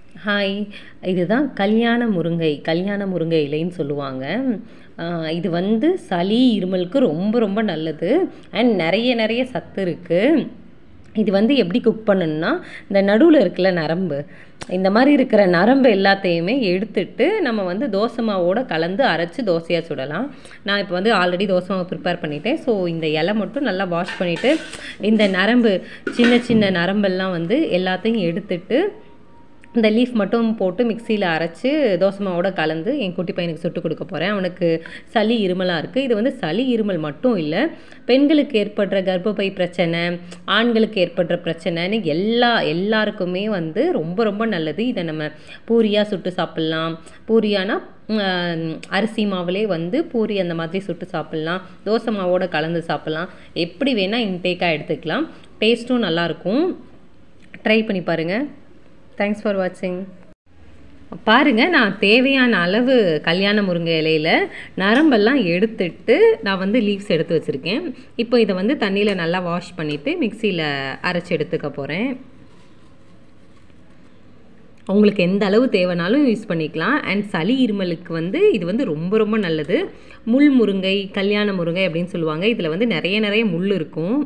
hi இதுதான் கல்யாண முருங்கை கல்யாண முருங்கை இலைன்னு சொல்லுவாங்க ஆஹ் இது வந்து சளி இருமலுக்கு ரொம்ப ரொம்ப நல்லது அண்ட் நிறைய நிறைய சத்து இருக்குது இது வந்து எப்படி குக் பண்ணணும்னா இந்த நடுவில் இருக்குல்ல நரம்பு இந்த மாதிரி இருக்கிற நரம்பு எல்லாத்தையுமே எடுத்துட்டு நம்ம வந்து தோசை மாவோட கலந்து அரைச்சி தோசையாக சுடலாம் நான் இப்போ வந்து ஆல்ரெடி தோசை மாவு ப்ரிப்பேர் பண்ணிட்டேன் ஸோ இந்த இலை மட்டும் நல்லா வாஷ் பண்ணிவிட்டு இந்த நரம்பு சின்ன சின்ன நரம்பெல்லாம் வந்து எல்லாத்தையும் எடுத்துட்டு இந்த லீஃப் மட்டும் போட்டு மிக்சியில் அரைச்சி தோசை மாவோட கலந்து என் குட்டி பையனுக்கு சுட்டு கொடுக்க போகிறேன் அவனுக்கு சளி இருமலாக இருக்குது இது வந்து சளி இருமல் மட்டும் இல்லை பெண்களுக்கு ஏற்படுற கர்ப்பப்பை பிரச்சனை ஆண்களுக்கு ஏற்படுற பிரச்சனைன்னு எல்லா எல்லாருக்குமே வந்து ரொம்ப ரொம்ப நல்லது இதை நம்ம பூரியாக சுட்டு சாப்பிட்லாம் பூரியானா ம், அரிசி மாவுலே வந்து பூரி அந்த மாதிரி சுட்டு சாப்பிட்லாம் தோசை மாவோட கலந்து சாப்பிட்லாம் எப்படி வேணால் இன்டேக்காக எடுத்துக்கலாம் டேஸ்ட்டும் நல்லாயிருக்கும் ட்ரை பண்ணி பாருங்கள் தேங்க்ஸ் ஃபார் வாட்சிங் பாருங்க நான் தேவையான அளவு கல்யாண முருங்கை இலையில நரம்பெல்லாம் எடுத்துட்டு நான் வந்து லீவ்ஸ் எடுத்து வச்சுருக்கேன் இப்போ இதை வந்து தண்ணியில் நல்லா வாஷ் பண்ணிவிட்டு மிக்சியில் அரைச்சி எடுத்துக்க போகிறேன் உங்களுக்கு எந்த அளவு தேவைனாலும் யூஸ் பண்ணிக்கலாம் அண்ட் சளி இருமலுக்கு வந்து இது வந்து ரொம்ப ரொம்ப நல்லது முள் முருங்கை கல்யாண முருங்கை அப்படின்னு சொல்லுவாங்க இதில் வந்து நிறைய நிறைய முள் இருக்கும்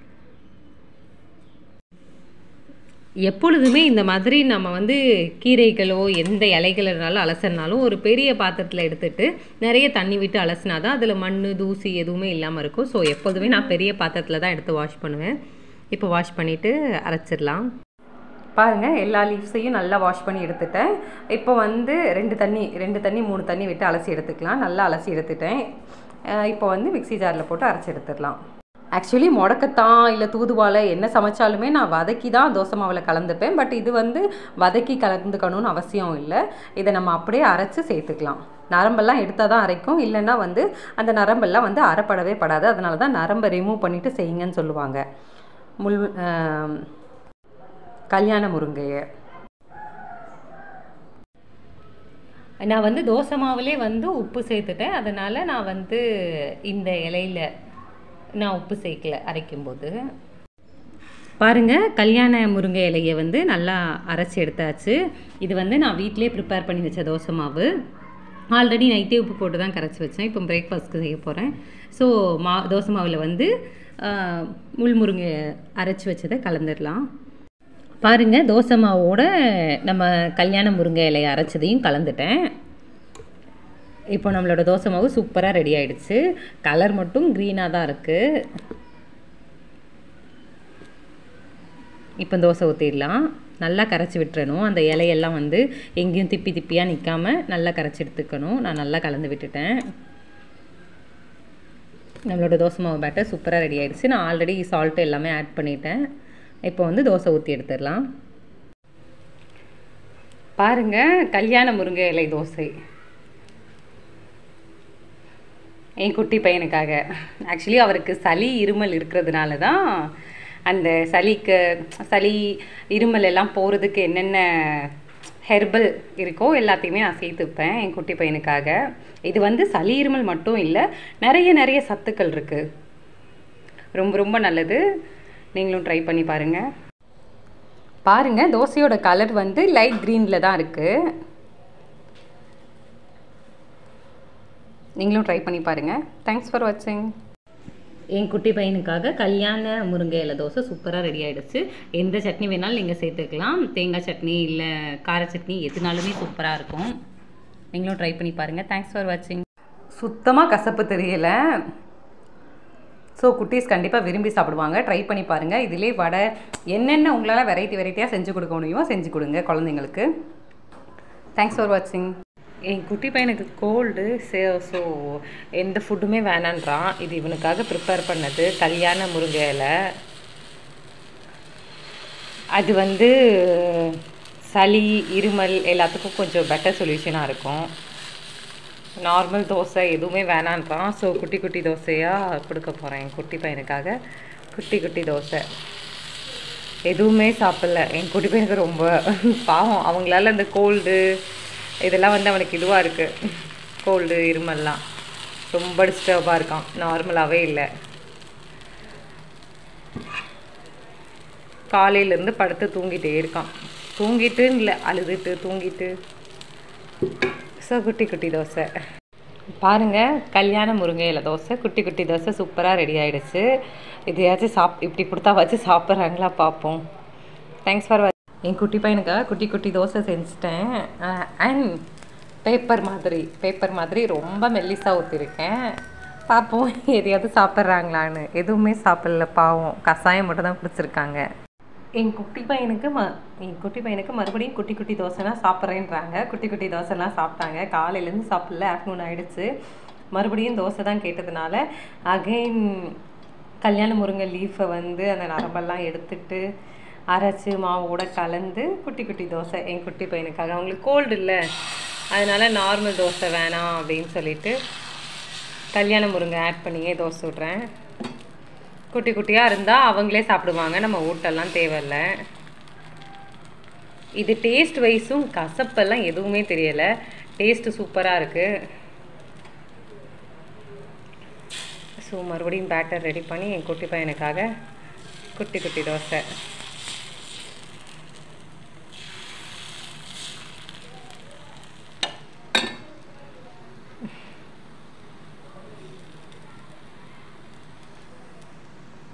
எப்பொழுதுமே இந்த மாதிரி நம்ம வந்து கீரைகளோ எந்த இலைகள் இருந்தாலும் அலசினாலும் ஒரு பெரிய பாத்திரத்தில் எடுத்துட்டு நிறைய தண்ணி விட்டு அலசினா தான் அதில் மண் தூசி எதுவுமே இல்லாமல் இருக்கும் ஸோ எப்போதுமே நான் பெரிய பாத்திரத்தில் தான் எடுத்து வாஷ் பண்ணுவேன் இப்போ வாஷ் பண்ணிவிட்டு அரைச்சிடலாம் பாருங்கள் எல்லா லீவ்ஸையும் நல்லா வாஷ் பண்ணி எடுத்துட்டேன் இப்போ வந்து ரெண்டு தண்ணி ரெண்டு தண்ணி மூணு தண்ணி விட்டு அலசி எடுத்துக்கலாம் நல்லா அலசி எடுத்துட்டேன் அஹ் இப்போ வந்து மிக்ஸி ஜாரில் போட்டு அரைச்சி எடுத்துடலாம் ஆக்சுவலி முடக்கத்தான் இல்லை தூதுவாழை என்ன சமைச்சாலுமே நான் வதக்கி தான் தோசை மாவில் கலந்துப்பேன் பட் இது வந்து வதக்கி கலந்துக்கணும்னு அவசியம் இல்லை இதை நம்ம அப்படியே அரைச்சி சேர்த்துக்கலாம் நரம்பெல்லாம் எடுத்தால் தான் அரைக்கும் இல்லைன்னா வந்து அந்த நரம்பெல்லாம் வந்து அரைப்படவே படாது அதனால தான் நரம்பை ரிமூவ் பண்ணிவிட்டு செய்யுங்கன்னு சொல்லுவாங்க முள் ஆம், கல்யாண முருங்கையை நான் வந்து தோசை மாவுலே வந்து உப்பு சேர்த்துட்டேன் அதனால் நான் வந்து இந்த இலையில நான் உப்பு சேர்க்கல அரைக்கும்போது பாருங்க கல்யாண முருங்கை இலையை வந்து நல்லா அரைச்சி எடுத்தாச்சு இது வந்து நான் வீட்டிலே ப்ரிப்பேர் பண்ணி வச்ச தோசை மாவு ஆல்ரெடி நைட்டே உப்பு போட்டு தான் கரைச்சி வச்சேன் இப்போ பிரேக்ஃபாஸ்ட்க்கு செய்ய போகிறேன் ஸோ மா தோசை மாவில் வந்து ஆஹ், முள் முருங்கை அரைச்சி வச்சதை கலந்துடலாம் பாருங்க தோசை மாவோட நம்ம கல்யாண முருங்கை இலையை அரைச்சதையும் கலந்துட்டேன் இப்போ நம்மளோட தோசை மாவு சூப்பராக ரெடி ஆயிடுச்சு கலர் மட்டும் க்ரீனாக தான் இருக்குது இப்போ தோசை ஊற்றிடலாம் நல்லா கரைச்சி விட்டுறணும் அந்த இலையெல்லாம் வந்து எங்கேயும் திப்பி திப்பியாக நிற்காம நல்லா கரைச்சி எடுத்துக்கணும் நான் நல்லா கலந்து விட்டுட்டேன் நம்மளோட தோசை மாவு பேட்டர் சூப்பராக ரெடி ஆயிடுச்சு நான் ஆல்ரெடி சால்ட்டு எல்லாமே ஆட் பண்ணிட்டேன் இப்போ வந்து தோசை ஊற்றி எடுத்துடலாம் பாருங்க கல்யாண முருங்கை இலை தோசை என் குட்டி பையனுக்காக ஆக்சுவலி அவருக்கு சளி இருமல் இருக்கிறதுனால தான் அந்த சளிக்கு சளி இருமல் எல்லாம் போகிறதுக்கு என்னென்ன ஹெர்பல் இருக்கோ எல்லாத்தையுமே நான் சேர்த்துப்பேன் என் குட்டி பையனுக்காக இது வந்து சளி இருமல் மட்டும் இல்லை நிறைய நிறைய சத்துக்கள் இருக்குது ரொம்ப ரொம்ப நல்லது நீங்களும் ட்ரை பண்ணி பாருங்கள் பாருங்கள் தோசையோட கலர் வந்து லைட் க்ரீனில் தான் இருக்குது நீங்களும் ட்ரை பண்ணி பாருங்கள் தேங்க்ஸ் ஃபார் வாட்சிங் என் குட்டி பையனுக்காக கல்யாண முருங்கை இலை தோசை சூப்பராக ரெடி ஆயிடுச்சு எந்த சட்னி வேணாலும் நீங்கள் சேர்த்துக்கலாம் தேங்காய் சட்னி இல்லை கார சட்னி எதுனாலுமே சூப்பராக இருக்கும் நீங்களும் ட்ரை பண்ணி பாருங்கள் தேங்க்ஸ் ஃபார் வாட்சிங் சுத்தமாக கசப்பு தெரியல ஸோ குட்டீஸ் கண்டிப்பாக விரும்பி சாப்பிடுவாங்க ட்ரை பண்ணி பாருங்கள் இதிலே வடை என்னென்ன உங்களால் வெரைட்டி வெரைட்டியாக செஞ்சு கொடுக்க முடியுமோ செஞ்சு கொடுங்க குழந்தைங்களுக்கு தேங்க்ஸ் ஃபார் வாட்சிங் என் குட்டி பையனுக்கு கோல்டு ஸோ எந்த ஃபுட்டுமே வேணான்றான் இது இவனுக்காக ப்ரிப்பேர் பண்ணது கல்யாண முருங்கை இலை அது வந்து சளி இருமல் எல்லாத்துக்கும் கொஞ்சம் பெட்டர் சொல்யூஷனாக இருக்கும் நார்மல் தோசை எதுவுமே வேணான்றான் ஸோ குட்டி குட்டி தோசையாக கொடுக்க போகிறேன் என் குட்டி பையனுக்காக குட்டி குட்டி தோசை எதுவுமே சாப்பிடல என் குட்டி பையனுக்கு ரொம்ப பாவம் அவங்களால இந்த கோல்டு இதெல்லாம் வந்து அவனுக்கு இதுவாக இருக்குது கோல்டு இருமல்லாம் ரொம்ப டிஸ்டர்பாக இருக்கான் நார்மலாகவே இல்லை காலையிலேருந்து படுத்து தூங்கிட்டே இருக்கான் தூங்கிட்டு இல்லை அழுதுட்டு தூங்கிட்டு ஸோ குட்டி குட்டி தோசை பாருங்கள் கல்யாண முருங்கையில் தோசை குட்டி குட்டி தோசை சூப்பராக ரெடி ஆகிடுச்சு இதையாச்சும் சாப் இப்படி கொடுத்தா வச்சு சாப்பிட்றாங்களா பார்ப்போம் தேங்க்ஸ் ஃபார் என் குட்டி பையனுக்காக குட்டி குட்டி தோசை செஞ்சுட்டேன் அண்ட் பேப்பர் மாதிரி பேப்பர் மாதிரி ரொம்ப மெல்லிஸாக ஊற்றிருக்கேன் பார்ப்போம் எதையாவது சாப்பிட்றாங்களான்னு எதுவுமே சாப்பிடல பாவம் கஷாயம் மட்டும் தான் பிடிச்சிருக்காங்க என் குட்டி பையனுக்கு ம என் குட்டி பையனுக்கு மறுபடியும் குட்டி குட்டி தோசைலாம் சாப்பிட்றேன்றாங்க குட்டி குட்டி தோசைலாம் சாப்பிட்டாங்க காலையிலேருந்து சாப்பிடல ஆஃப்டர்நூன் ஆகிடுச்சு மறுபடியும் தோசை தான் கேட்டதுனால அகைன் கல்யாண முருங்கை லீஃபை வந்து அந்த நரம்பெல்லாம் எடுத்துட்டு அரைச்சி மாவோட கலந்து குட்டி குட்டி தோசை என் குட்டி பையனுக்காக அவங்களுக்கு கோல்டு இல்லை அதனால நார்மல் தோசை வேணாம் அப்படின்னு சொல்லிட்டு கல்யாண முருங்கை ஆட் பண்ணியே தோசை விட்றேன் குட்டி குட்டியாக இருந்தால் அவங்களே சாப்பிடுவாங்க நம்ம ஊட்டெல்லாம் தேவையில்ல இது டேஸ்ட் வைஸும் கசப்பெல்லாம் எதுவுமே தெரியலை டேஸ்ட்டு சூப்பராக இருக்குது ஸோ மறுபடியும் பேட்டர் ரெடி பண்ணி என் குட்டி பையனுக்காக குட்டி குட்டி தோசை